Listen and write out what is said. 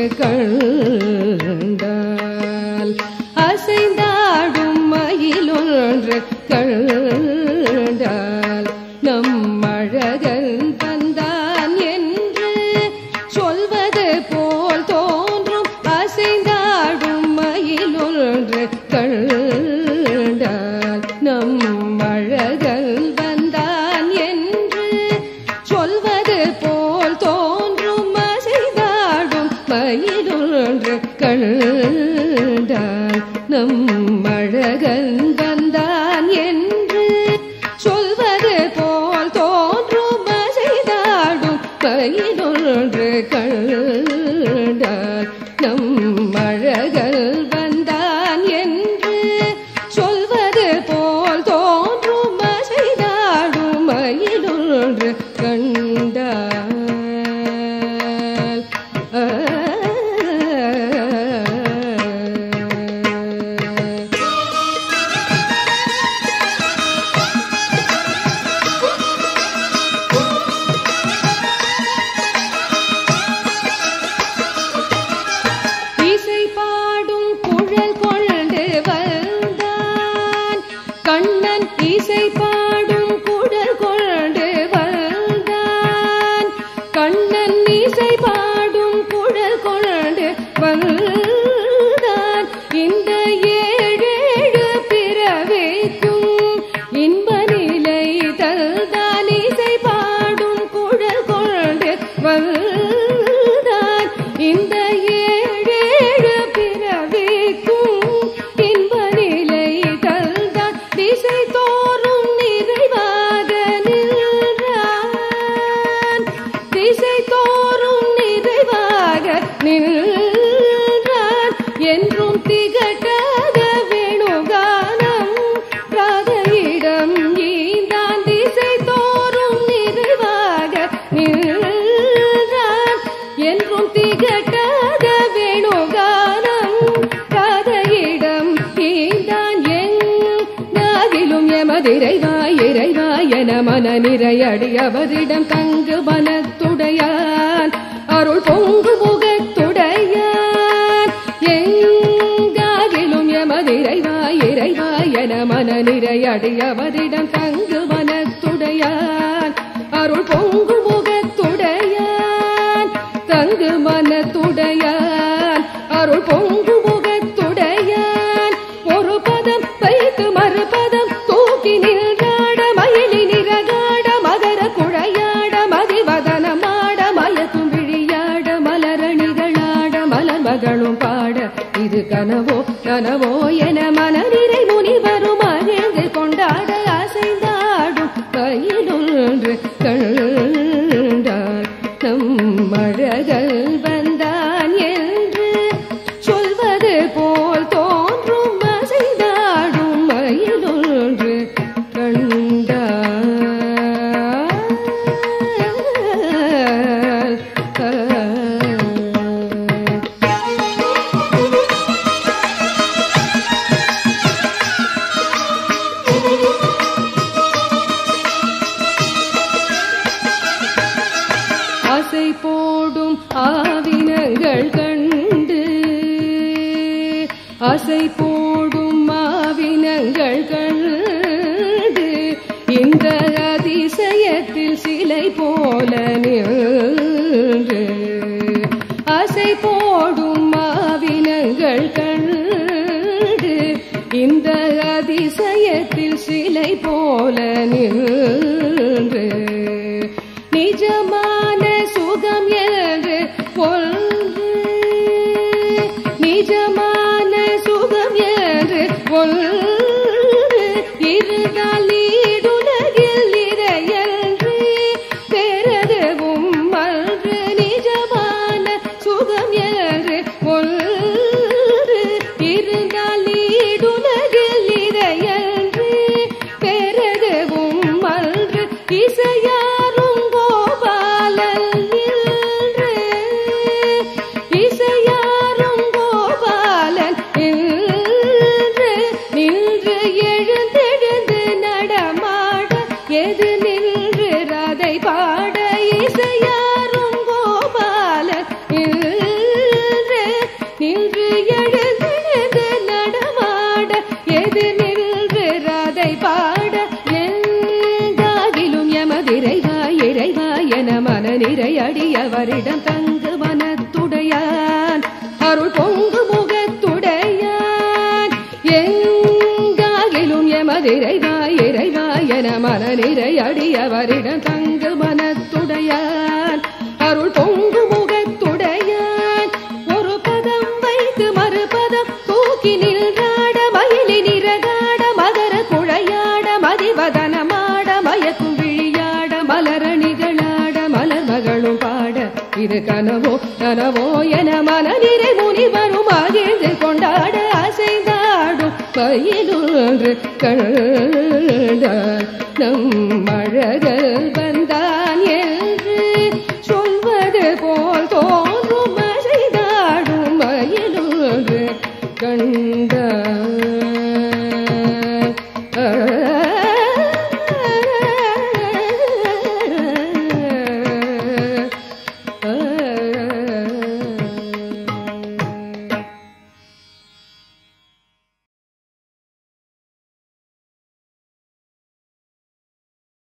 கண்டால் அசைந்தாடும் மயிலொன்று கண்டால் நம் அழகன் வந்தான் என்று சொல்வது போல் தோன்றும் அசைந்தாடும் மயிலொன்று கண்டால் நம் அழகன் வந்தான் என்று சொல்வது போல் தோன்றும் அசைந்தாடும் மயிலொன்று கண்டால் நம் அழகன் வந்தான் என்று சொல்வது போல் தோன்றும் அசைந்தாடும் மயிலொன்று கண்டால் நம் அழகல் வந்தான் என்று சொல்வது போல் தோன்றும் அசைதாடும் மயிலொன்று கண்டால் ஆ. இசை பாடும் குழல் கொண்டு வந்தான் கண்ணன் இசை பாடும் குழல் கொண்டு வந்தான் கண்ணன் இசை பாடும் குழல் கொண்டு வந்தான் இந்த ஏழேழு பிறவிக்கும் இன்ப நிலை தந்தான் இசை பாடும் குழல் கொண்டு வந்தான் இந்த ஏழேழு பிறவிக்கும் இன்ப நிலை தந்தான் திசை தோறும் நிறைவாக நின்றான் திசை தோறும் நிறைவாக நின்றான் என்றும் திகட்டாத வேணுகானம் ராதையிடம் ஈந்தான் திசை தோறும் நிறைவாக நின்றான் என்றும் திகட்டாத வேணுகானம் ராதையிடம் ஈந்தான் எங்காகிலும் எமதிரைவாய் இறைவாய் என மன நிறையடி அவரிடம் தங்கு மனத்துடையான் அருள் பொங்கு முகத்துடையான் எங்காகிலும் எமதிரைவாய் இறைவாய் என மன நிறையடி அவரிடம் தங்கு மனத்துடையான் அருள் பொங்கு முகத்துடையான் தங்கு மனத்துடையான் அருள் பொங்கு முகத்துடையான் ஒரு பதம் வைத்து மறுபதம் தூக்கி நின்றாட மயிலி நிறகாட மகர குழையாட மதிவதனமாட மயக்கும் விழியாட மலரணிகளாட மலர்மகளும் பாட இது கனவோ கனவோ என மனநிறை முனிவரும் மகிழ்ந்து கொண்டாட அசைந்தாடும் கையிலொன்று கண்டார் நம் அழகல் வந்தான் என்று சொல்வது போல் தோன்றும் அசைந்தாடும் மயிலொன்று கண்டார் ஆசை போடும் ஆவினங்கள் கண்டு ஆசை போடும் ஆவினங்கள் கண்டு இந்த அதிசயத்தில் சிலை போல நின்று ஆசை போடும் ஆவினங்கள் கண்டு இந்த அதிசயத்தில் சிலை போல நின்று நிஜமான சுகம் என்று ஒன்று நிஜமான சுகம் என்று ஒன்று இருந்தால் நீடுலகில் நிறையன்று பெறதுவும் அன்று நிஜமான சுகம் என்று ஒன்று இருந்தால் நீடுலகில் நிறையன்று பெறதுவும் அன்று இசைய அடியவரிடம் தங்கு மனத்துடையான் அருள் பொங்கு முகத்துடையான் எங்காகிலும் எமதிரைவா இறைவா என மனநிறை அடியவரிடம் தங்கு மனத்துடையான் அருள் பொங்கு முகத்துடையான் ஒரு பதம் வைத்து மறுபதம் தூக்கி நின்றாட மயிலி நிறகாட மகர குழையாட மதிவதனமாட மயக்கும் விழியாட மலரணிகளாட மலர் மகளும் பாட இது கனவோ கனவோ என மனநிறை முனிவரும் மகிழ்ந்து கொண்டாட அசைந்தாடும் மயிலொன்று கண்டான் நம் அழகல் வந்தான் என்று சொல்வது போல் தோன்றும் அசைந்தாடும் மயிலொன்று கண்டான்